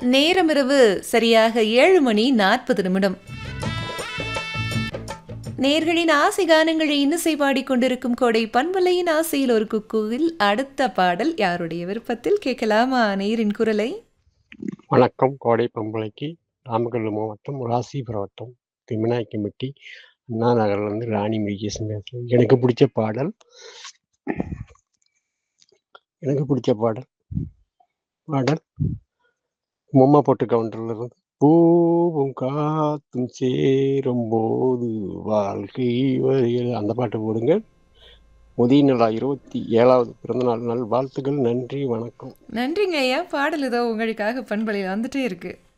நேரமிரவு சரியாக ஏழு மணி நாற்பது நிமிடம் நேர்களின் ஆசை கானங்களை இன்னிசை பாடிக்கொண்டிருக்கும் கோடை பண்பலையின் ஆசையில் ஒரு குக்குவில் அடுத்த பாடல் யாருடைய விருப்பத்தில் கேட்கலாமா நேரின் குரலை வணக்கம் கோடை பம்பளைக்கு நாமக்கல் மாவட்டம் ராசிபுரம் வட்டம் திமினாக்கிம்பட்டி அண்ணா நகர்லேருந்து ராணி முருகேசன் பேசுகிறேன் எனக்கு பிடிச்ச பாடல் எனக்கு பிடிச்ச பாடல் பாடல் பொம்மை போட்டு கவுண்டர்ல இருந்து பூவும் காத்தும் சேரும் போது வாழ்க்கை வரையில் அந்த பாட்டு போடுங்க உதய நிலா இருபத்தி ஏழாவது பிறந்தநாள் நல் வாழ்த்துக்கள் நன்றி வணக்கம் நன்றிங்க ஐயா பாடல் ஏதோ உங்களுக்காக பண்பலையில் வந்துட்டே இருக்கு